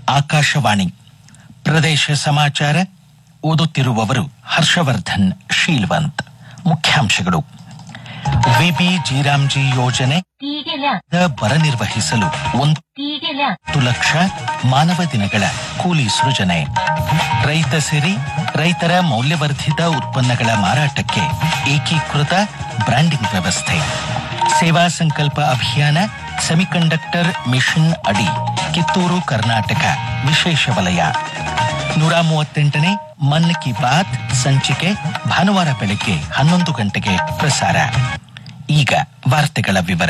ಆಕಾಶವಾಣಿ ಪ್ರದೇಶ ಸಮಾಚಾರ ಓದುತ್ತಿರುವವರು ಹರ್ಷವರ್ಧನ್ ಶೀಲ್ವಂತ್ ಮುಖ್ಯಾಂಶಗಳು ವಿಬಿ ಜೀರಾಮ್ಜಿ ಯೋಜನೆ 第一电量， ಬರ ನಿರ್ವಹಿಸಲು ಒಂದು 第一电量， ಲಕ್ಷ ಮಾನವ ದಿನಗಳ ಕೂಲಿ ಸೃಜನೆ ರೈತ ಸಿರಿ ರೈತರ ಮೌಲ್ಯವರ್ಧಿತ ಉತ್ಪನ್ನಗಳ ಮಾರಾಟಕ್ಕೆ ಏಕೀಕೃತ ಬ್ರ್ಯಾಂಡಿಂಗ್ ವ್ಯವಸ್ಥೆ ಸೇವಾ ಸಂಕಲ್ಪ ಅಭಿಯಾನ ಸೆಮಿಕಂಡಕ್ಟರ್ ಮಿಷನ್ ಅಡಿ ಕಿತ್ತೂರು ಕರ್ನಾಟಕ ವಿಶೇಷ ವಲಯ ನೂರ ಮೂವತ್ತೆಂಟನೇ ಮನ್ ಕಿ ಬಾತ್ ಸಂಚಿಕೆ ಭಾನುವಾರ ಬೆಳಗ್ಗೆ ಹನ್ನೊಂದು ಗಂಟೆಗೆ ಪ್ರಸಾರ ಈಗ ವಾರ್ತೆಗಳ ವಿವರ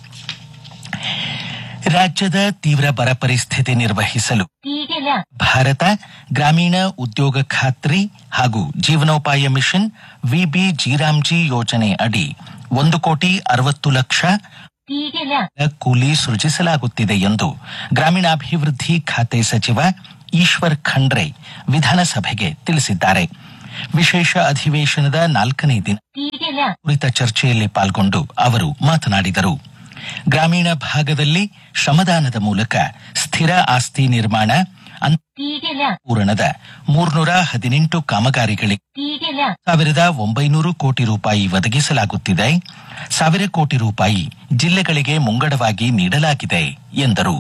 ರಾಜ್ಯದ ತೀವ್ರ ಬರ ಪರಿಸ್ಥಿತಿ ನಿರ್ವಹಿಸಲು 第一电量， ಭಾರತ ಗ್ರಾಮೀಣ ಉದ್ಯೋಗ ಖಾತ್ರಿ ಹಾಗೂ ಜೀವನೋಪಾಯ ಮಿಷನ್ ವಿಬಿ ಜೀರಾಮ್ಜಿ ಯೋಜನೆ ಅಡಿ ಒಂದು ಕೋಟಿ ಅರವತ್ತು ಲಕ್ಷ 第一电量， ಕೂಲಿ ಸೃಜಿಸಲಾಗುತ್ತಿದೆ ಎಂದು ಗ್ರಾಮೀಣಾಭಿವೃದ್ಧಿ ಖಾತೆ ಸಚಿವ ಈಶ್ವರ್ ಖಂಡ್ರೆ ವಿಧಾನಸಭೆಗೆ ತಿಳಿಸಿದ್ದಾರೆ ವಿಶೇಷ ಅಧಿವೇಶನದ ನಾಲ್ಕನೇ ದಿನ 第一电量， ಕುರಿತ ಚರ್ಚೆಯಲ್ಲಿ ಪಾಲ್ಗೊಂಡು ಅವರು ಮಾತನಾಡಿದರು ಗ್ರಾಮೀಣ ಭಾಗದಲ್ಲಿ ಶ್ರಮದಾನದ ಮೂಲಕ ಸ್ಥಿರ ಆಸ್ತಿ ನಿರ್ಮಾಣ 第一电量， ಪೂರಣದ ಮೂರ್ನೂರ ಹದಿನೆಂಟು ಕಾಮಗಾರಿಗಳಿಗೆ 第一电量， ಸಾವಿರದ ಒಂಬೈನೂರು ಕೋಟಿ ರೂಪಾಯಿ ಒದಗಿಸಲಾಗುತ್ತಿದೆ ಸಾವಿರ ಕೋಟಿ ರೂಪಾಯಿ ಜಿಲ್ಲೆಗಳಿಗೆ ಮುಂಗಡವಾಗಿ ನೀಡಲಾಗಿದೆ ಎಂದರು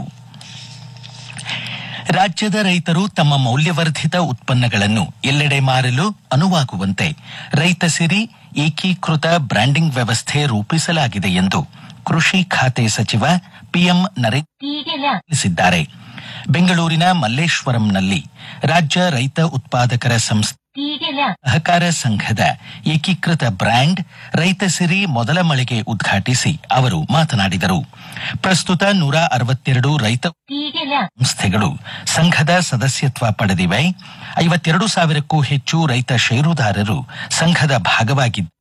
ರಾಜ್ಯದ ರೈತರು ತಮ್ಮ ಮೌಲ್ಯವರ್ಧಿತ ಉತ್ಪನ್ನಗಳನ್ನು ಎಲ್ಲೆಡೆ ಮಾರಲು ಅನುವಾಗುವಂತೆ ರೈತ ಸಿರಿ ಏಕೀಕೃತ ಬ್ರ್ಯಾಂಡಿಂಗ್ ವ್ಯವಸ್ಥೆ ರೂಪಿಸಲಾಗಿದೆ ಎಂದು ಕೃಷಿ ಖಾತೆ ಸಚಿವ ಪಿಎಂ ನರೇಂದ್ರ 第一电量， ತಿಳಿಸಿದ್ದಾರೆ ಬೆಂಗಳೂರಿನ ಮಲ್ಲೇಶ್ವರಂನಲ್ಲಿ ರಾಜ್ಯ ರೈತ ಉತ್ಪಾದಕರ ಸಂಸ್ಥೆ 第一电量， ಸಹಕಾರ ಸಂಘದ ಏಕೀಕೃತ ಬ್ರ್ಯಾಂಡ್ ರೈತ ಸಿರಿ ಮೊದಲ ಮಳಿಗೆ ಉದ್ಘಾಟಿಸಿ ಅವರು ಮಾತನಾಡಿದರು ಪ್ರಸ್ತುತ ನೂರ ಅರವತ್ತೆರಡು ರೈತ 第一电量， ಸಂಸ್ಥೆಗಳು ಸಂಘದ ಸದಸ್ಯತ್ವ ಪಡೆದಿವೆ ಐವತ್ತೆರಡು ಸಾವಿರಕ್ಕೂ ಹೆಚ್ಚು ರೈತ ಷೇರುದಾರರು ಸಂಘದ ಭಾಗವಾಗಿದ್ದು